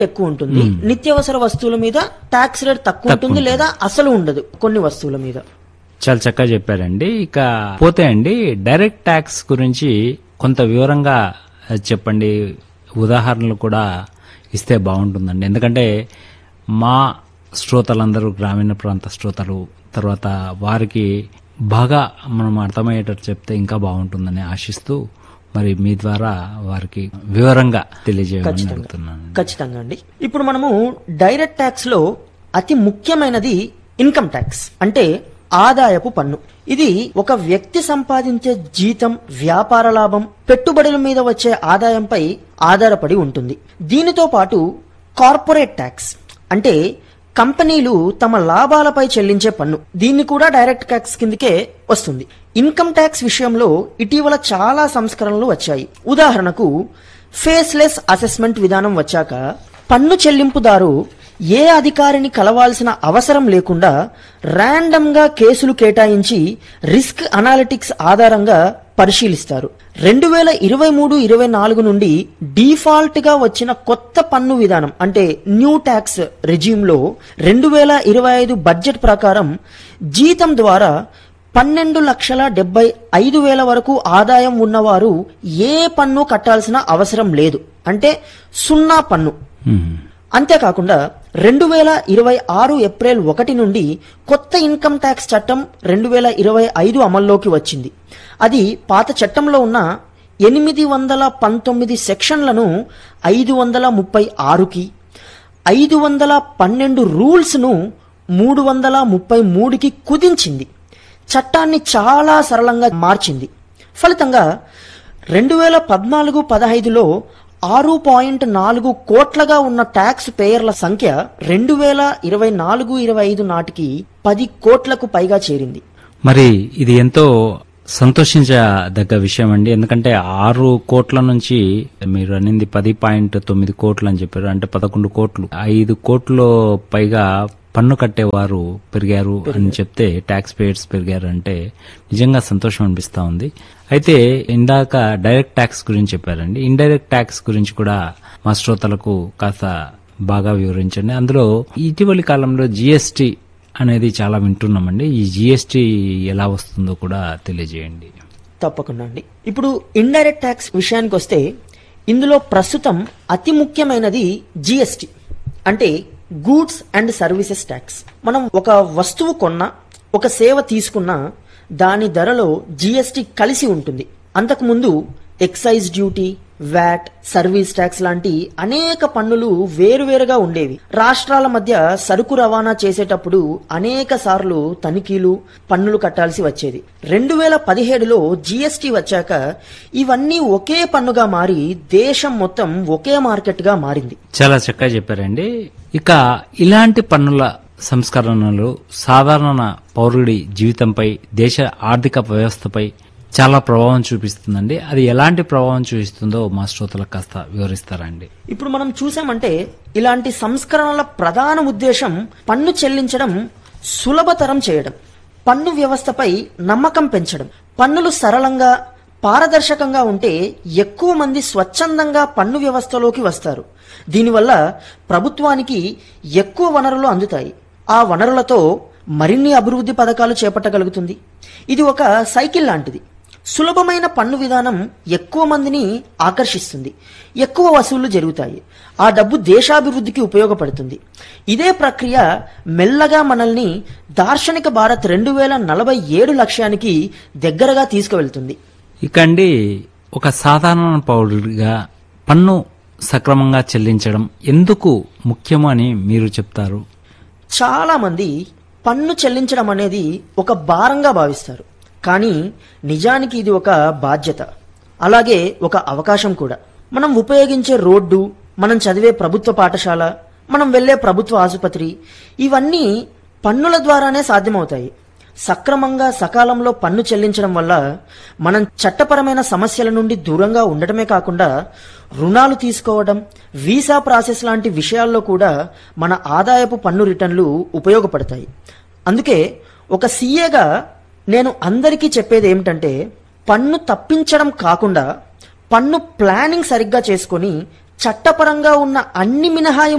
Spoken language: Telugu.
ఎక్కువ ఉంటుంది నిత్యావసర వస్తువుల మీద ట్యాక్స్ రేట్ తక్కువ ఉంటుంది లేదా అసలు ఉండదు కొన్ని వస్తువుల మీద చాలా చక్కగా చెప్పారండి ఇక పోతే అండి డైరెక్ట్ ట్యాక్స్ గురించి కొంత వివరంగా చెప్పండి ఉదాహరణలు కూడా ఇస్తే బాగుంటుందండి ఎందుకంటే మా శ్రోతలందరూ గ్రామీణ ప్రాంత శ్రోతలు తర్వాత వారికి బాగా మనం అర్థమయ్యేటట్టు చెప్తే ఇంకా బాగుంటుందని ఆశిస్తూ మరి మీ ద్వారా వారికి వివరంగా తెలియజేయమని అడుగుతున్నాను ఖచ్చితంగా అండి ఇప్పుడు మనము డైరెక్ట్ ట్యాక్స్ లో అతి ముఖ్యమైనది ఇన్కమ్ ట్యాక్స్ అంటే ఆదాయపు పన్ను ఇది ఒక వ్యక్తి సంపాదించే జీతం వ్యాపార లాభం పెట్టుబడుల మీద వచ్చే ఆదాయంపై ఆధారపడి ఉంటుంది దీనితో పాటు కార్పొరేట్ ట్యాక్స్ అంటే కంపెనీలు తమ లాభాలపై చెల్లించే పన్ను దీన్ని కూడా డైరెక్ట్ ట్యాక్స్ కిందకే వస్తుంది ఇన్కమ్ ట్యాక్స్ విషయంలో ఇటీవల చాలా సంస్కరణలు వచ్చాయి ఉదాహరణకు ఫేస్లెస్ అసెస్మెంట్ విధానం వచ్చాక పన్ను చెల్లింపుదారు ఏ అధికారిని కలవాల్సిన అవసరం లేకుండా ర్యాండమ్ గా కేసులు కేటాయించి రిస్క్ అనాలిటిక్స్ ఆధారంగా పరిశీలిస్తారు రెండు వేల ఇరవై మూడు ఇరవై నాలుగు నుండి డిఫాల్ట్ గా వచ్చిన కొత్త పన్ను విధానం అంటే న్యూ ట్యాక్స్ రెజ్యూమ్ లో రెండు వేల ఇరవై ఐదు బడ్జెట్ ప్రకారం జీతం ద్వారా పన్నెండు లక్షల డెబ్బై ఐదు వేల వరకు ఆదాయం ఉన్నవారు ఏ పన్ను కట్టాల్సిన అవసరం లేదు అంటే సున్నా పన్ను మ్మ్. అంతేకాకుండా రెండు వేల ఇరవై ఆరు ఏప్రిల్ ఒకటి నుండి కొత్త ఇన్కమ్ ట్యాక్స్ చట్టం రెండు వేల ఇరవై ఐదు అమల్లోకి వచ్చింది అది పాత చట్టంలో ఉన్న ఎనిమిది వందల పంతొమ్మిది సెక్షన్లను ఐదు వందల ముప్పై ఆరుకి ఐదు వందల పన్నెండు రూల్స్ను మూడు వందల ముప్పై మూడుకి కుదించింది చట్టాన్ని చాలా సరళంగా మార్చింది ఫలితంగా రెండు వేల పద్నాలుగు పదహైదులో ఆరు పాయింట్ నాలుగు కోట్లగా ఉన్న ట్యాక్స్ పేయర్ల సంఖ్య రెండు వేల ఇరవై నాలుగు ఇరవై ఐదు నాటికి పది కోట్లకు పైగా చేరింది మరి ఇది ఎంతో సంతోషించదగ్గ విషయం అండి ఎందుకంటే ఆరు కోట్ల నుంచి మీరు అనింది పది పాయింట్ తొమ్మిది కోట్లు అని చెప్పారు అంటే పదకొండు కోట్లు ఐదు కోట్లు పైగా పన్ను కట్టేవారు పెరిగారు అని చెప్తే ట్యాక్స్ పేయర్స్ పెరిగారు అంటే నిజంగా సంతోషం అనిపిస్తా ఉంది అయితే ఇందాక డైరెక్ట్ ట్యాక్స్ గురించి చెప్పారండి ఇండైరెక్ట్ ట్యాక్స్ గురించి కూడా మా శ్రోతలకు కాస్త బాగా వివరించండి అందులో ఇటీవలి కాలంలో జిఎస్టి అనేది చాలా వింటున్నామండి ఈ జిఎస్టి ఎలా వస్తుందో కూడా తెలియజేయండి తప్పకుండా అండి ఇప్పుడు ఇండైరెక్ట్ ట్యాక్స్ విషయానికి వస్తే ఇందులో ప్రస్తుతం అతి ముఖ్యమైనది జిఎస్టి అంటే గూడ్స్ అండ్ సర్వీసెస్ ట్యాక్స్ మనం ఒక వస్తువు కొన్నా ఒక సేవ తీసుకున్నా దాని ధరలో జిఎస్టి కలిసి ఉంటుంది అంతకుముందు excise duty VAT service tax లాంటి అనేక పన్నులు వేరువేరుగా ఉండేవి రాష్ట్రాల మధ్య సరుకు రవాణా చేసేటప్పుడు అనేక సార్లు తనిఖీలు పన్నులు కట్టాల్సి వచ్చేది రెండు వేల పదిహేడులో జీఎస్టీ వచ్చాక ఇవన్నీ ఒకే పన్నుగా మారి దేశం మొత్తం ఒకే మార్కెట్ గా మారింది చాలా చక్కగా చెప్పారండి ఇక ఇలాంటి పన్నుల సంస్కరణలు సాధారణ పౌరుడి జీవితంపై దేశ ఆర్థిక వ్యవస్థపై చాలా ప్రభావం చూపిస్తుందండి అది ఎలాంటి ప్రభావం చూపిస్తుందో మా శ్రోతలకు కాస్త వివరిస్తారండి ఇప్పుడు మనం చూసామంటే ఇలాంటి సంస్కరణల ప్రధాన ఉద్దేశం పన్ను చెల్లించడం సులభతరం చేయడం పన్ను వ్యవస్థపై నమ్మకం పెంచడం పన్నులు సరళంగా పారదర్శకంగా ఉంటే ఎక్కువ మంది స్వచ్ఛందంగా పన్ను వ్యవస్థలోకి వస్తారు దీనివల్ల ప్రభుత్వానికి ఎక్కువ వనరులు అందుతాయి ఆ వనరులతో మరిన్ని అభివృద్ధి పథకాలు చేపట్టగలుగుతుంది ఇది ఒక సైకిల్ లాంటిది సులభమైన పన్ను విధానం ఎక్కువ మందిని ఆకర్షిస్తుంది ఎక్కువ వసూళ్లు జరుగుతాయి ఆ డబ్బు దేశాభివృద్ధికి ఉపయోగపడుతుంది ఇదే ప్రక్రియ మెల్లగా మనల్ని దార్శనిక భారత్ రెండు వేల నలభై ఏడు లక్ష్యానికి దగ్గరగా తీసుకువెళ్తుంది ఇక అండి ఒక సాధారణ పౌరుడిగా పన్ను సక్రమంగా చెల్లించడం ఎందుకు ముఖ్యము అని మీరు చెప్తారు చాలా మంది పన్ను చెల్లించడం అనేది ఒక భారంగా భావిస్తారు కానీ నిజానికి ఇది ఒక బాధ్యత అలాగే ఒక అవకాశం కూడా మనం ఉపయోగించే రోడ్డు మనం చదివే ప్రభుత్వ పాఠశాల మనం వెళ్ళే ప్రభుత్వ ఆసుపత్రి ఇవన్నీ పన్నుల ద్వారానే సాధ్యమవుతాయి సక్రమంగా సకాలంలో పన్ను చెల్లించడం వల్ల మనం చట్టపరమైన సమస్యల నుండి దూరంగా ఉండటమే కాకుండా రుణాలు తీసుకోవడం వీసా ప్రాసెస్ లాంటి విషయాల్లో కూడా మన ఆదాయపు పన్ను రిటర్న్లు ఉపయోగపడతాయి అందుకే ఒక సీఏగా నేను అందరికీ చెప్పేది ఏమిటంటే పన్ను తప్పించడం కాకుండా పన్ను ప్లానింగ్ సరిగ్గా చేసుకొని చట్టపరంగా ఉన్న అన్ని మినహాయింపులు